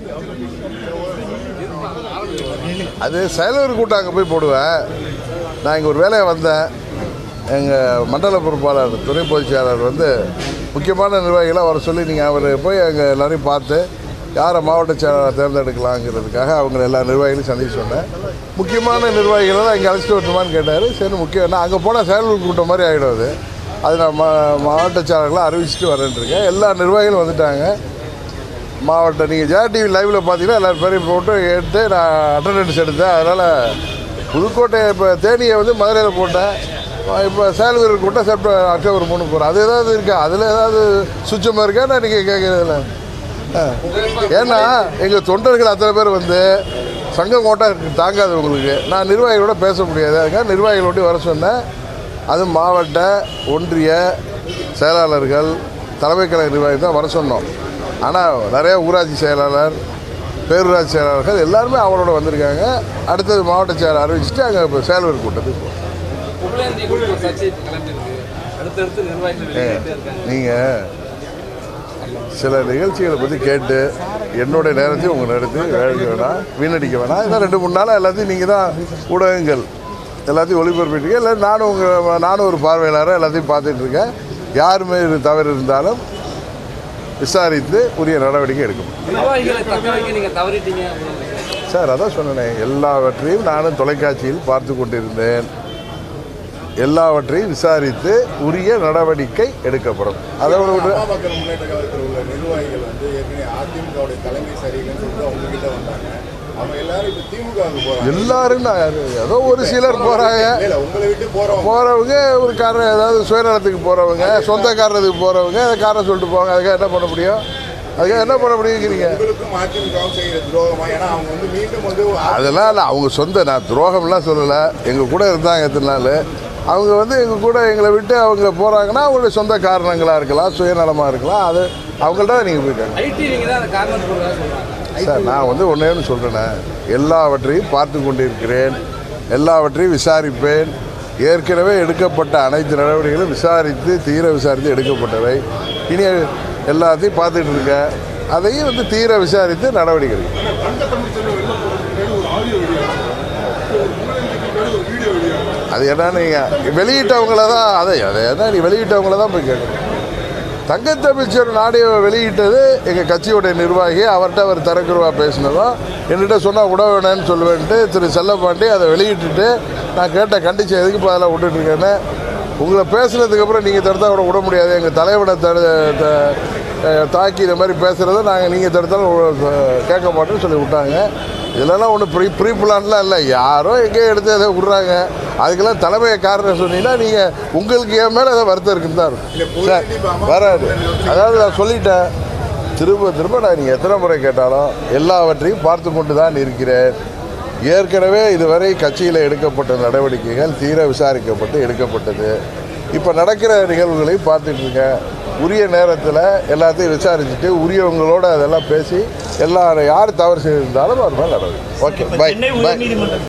அது செயலர் கூட்டம் அங்கே போய் போடுவேன் நான் இங்கே ஒரு வேலையை வந்தேன் எங்கள் மண்டல பொறுப்பாளர் துணை பொதுச் செயலாளர் வந்து முக்கியமான நிர்வாகிகளை வர சொல்லி நீங்கள் அவர் போய் அங்கே எல்லாரையும் பார்த்து யாரை மாவட்ட செயலாளர் தேர்ந்தெடுக்கலாங்கிறதுக்காக அவங்க எல்லா நிர்வாகிகளையும் சந்திக்க சொன்னேன் முக்கியமான நிர்வாகிகளை தான் இங்கே அழைச்சிட்டு வரட்டுமான்னு கேட்டார் சரி முக்கியம் நான் அங்கே போனால் செயலர் கூட்டம் மாதிரி ஆகிடும் அது அது நான் மா மாவட்ட செயலாளர்களை அறிவிச்சிட்டு வரேன்ருக்கேன் எல்லா நிர்வாகிகளும் வந்துட்டாங்க மாவட்ட நீங்கள் ஜே டிவி லைவில் பார்த்தீங்கன்னா எல்லாரும் பேரையும் போட்டு எடுத்து நான் அட்டண்டன்ஸ் எடுத்தேன் அதனால் புதுக்கோட்டை இப்போ தேனியை வந்து மதுரையில் போட்டேன் இப்போ சேலூர் கூட்டம் செப்டம்பர் அக்டோபர் மூணு போகிறேன் அது ஏதாவது இருக்கா அதில் ஏதாவது சுச்சமாக இருக்கா நான் நீங்கள் கேட்குறதுல ஏன்னா எங்கள் தொண்டர்கள் அத்தனை பேர் வந்து சங்கம் கோட்டை தாங்காது உங்களுக்கு நான் நிர்வாகிகளோட பேச முடியாது அதுக்காக நிர்வாகிகளோட வர சொன்னேன் அது மாவட்ட ஒன்றிய செயலாளர்கள் தலைமை கழக நிர்வாகி தான் வர சொன்னோம் ஆனால் நிறைய ஊராட்சி செயலாளர் பேரூராட்சி செயலாளர்கள் எல்லாருமே அவரோட வந்திருக்காங்க அடுத்தது மாவட்ட செயலர் அறிவிச்சுட்டு அங்கே இப்போ செயலர் கூட்டத்துக்கு போகிறோம் புகழேந்தி குறித்து ஒரு சர்ச்சை கிளம்பியிருக்கு அடுத்தடுத்து நிர்வாகிகள் வெளியிட்டே இருக்காங்க நீங்கள் சில நிகழ்ச்சிகளை பற்றி கேட்டு என்னுடைய நேரத்தையும் உங்கள் நேரத்தையும் வேலைக்கு வேணாம் வீணடிக்க வேணாம் இதான் ரெண்டு மூணு நாளாக எல்லாத்தையும் நீங்கள் தான் ஊடகங்கள் எல்லாத்தையும் ஒளிபரப்பிட்டு இல்லை நானும் உங்கள் நானும் ஒரு பார்வையாளராக எல்லாத்தையும் பார்த்துட்டு இருக்கேன் யாருமே இது தவறு இருந்தாலும் விசாரித்து உரிய நடவடிக்கை எடுக்கும் நிர்வாகிகளை தக்க வைக்க நீங்க தவறிட்டீங்க அப்படின்னு சார் அதான் சொன்னேன் எல்லாவற்றையும் நானும் தொலைக்காட்சியில் பார்த்து கொண்டிருந்தேன் எல்லாவற்றையும் விசாரித்து உரிய நடவடிக்கை எடுக்கப்படும் அதோட விட அம்மா மக்கள் முன்னேற்ற கழகத்தில் உள்ள நிர்வாகிகள் வந்து ஏற்கனவே அதிமுகவுடைய தலைமை சரியில்லைன்னு சொல்லிட்டு அவங்க கிட்ட வந்தாங்க அவங்க எல்லாரும் இப்போ திமுகவுக்கு போறாங்க எல்லாரும் நான் யாரு- ஏதோ ஒரு சிலர் போகிறாங்க இல்ல, இல்ல உங்களை விட்டு போறவங்க போகிறவங்க ஒரு காரணம் ஏதாவது சுயநலத்துக்கு போகிறவங்க சொந்தக்காரத்துக்கு போகிறவங்க அதை காரணம் சொல்லிட்டு போவாங்க அதுக்காக என்ன பண்ண முடியும் அதுக்காக என்ன பண்ண முடியுங்கிறீங்க உங்களுக்கும் அதிமுகவும் செய்கிற துரோகமா ஏன்னா அவங்க வந்து மீண்டும் வந்து அதெல்லாம் இல்லை அவங்க சொந்த நான் துரோகம்லாம் சொல்லலை எங்கள் கூட இருந்தாங்க எத்தனை நாள் அவங்க வந்து எங்கள் கூட எங்களை விட்டு அவங்க போகிறாங்கன்னா அவங்களுடைய சொந்த காரணங்களாக இருக்கலாம் சுயநலமாக இருக்கலாம் அது அவங்கள்ட்ட தான் நீங்கள் போயிட்டாங்க ஐடி நீங்க தான் அந்த காரணம் சொல்றதா சொல்றாங்க சார் நான் வந்து ஒன்றே ஒன்று சொல்கிறேனே எல்லாவற்றையும் பார்த்து கொண்டிருக்கிறேன் எல்லாவற்றையும் விசாரிப்பேன் ஏற்கனவே எடுக்கப்பட்ட அனைத்து நடவடிக்கைகளும் விசாரித்து தீர விசாரித்து எடுக்கப்பட்டவை இனி எல்லாத்தையும் பார்த்துட்டு இருக்கேன் அதையும் வந்து தீர விசாரித்து நடவடிக்கை எடுக்கும் அது என்னன்னு நீங்கள் வெளியிட்டவங்கள தான் அதை அதை என்ன நீ வெளியிட்டவங்கள தான் போய் கேட்கணும் தங்கத்தமிழ்ச்சர் நாடியை வெளியிட்டது எங்கள் கட்சியுடைய நிர்வாகி அவர்கிட்ட அவர் தரக்குருவா பேசினதும் என்கிட்ட சொன்னால் விட வேணாம்னு சொல்லுவேன்ட்டு திரு செல்லப்பாண்டி அதை வெளியிட்டுட்டு நான் கேட்ட கண்டிச்சு எதுக்கு இப்போ அதெல்லாம் விட்டுட்ருக்கேன்னு உங்களை பேசுனதுக்கு அப்புறம் நீங்கள் தடுத்தா கூட விட முடியாது எங்கள் தலைவனை தடு த- அஹ் தாக்கி இந்த மாதிரி பேசுகிறத நாங்கள் நீங்கள் தடுத்தாலும் உ- கேட்க மாட்டோம்னு சொல்லி விட்டாங்க இதெல்லாம் ஒன்றும் ப்ரீ ப்ரீ பிளான்லாம் இல்லை யாரோ எங்கேயோ எடுத்து எதை விட்றாங்க அதுக்கெல்லாம் தலைமையை காரணம் சொன்னீங்கன்னா நீங்கள் உங்களுக்கு என் மேலே ஏதோ வருத்தம் இருக்குன்னு தான் இருக்கும் சார் வராது அதாவது நான் சொல்லிட்டேன் திரும்ப திரும்ப நான் நீங்கள் எத்தனை முறை கேட்டாலும் எல்லாவற்றையும் பார்த்து கொண்டு தான் இருக்கிறேன் ஏற்கனவே இதுவரை கட்சியில் எடுக்கப்பட்ட நடவடிக்கைகள் தீர விசாரிக்கப்பட்டு எடுக்கப்பட்டது இப்போ நடக்கிற நிகழ்வுகளை பார்த்துட்டு இருக்கேன் உரிய நேரத்தில் எல்லாத்தையும் விசாரிச்சுட்டு உரியவங்களோட அதெல்லாம் பேசி எல்லாரும் யார் தவறு செய்திருந்தாலும் அது மாதிரி நடவடிக்கை ஓகே பை சென்னை பை உயர்நீதிமன்ற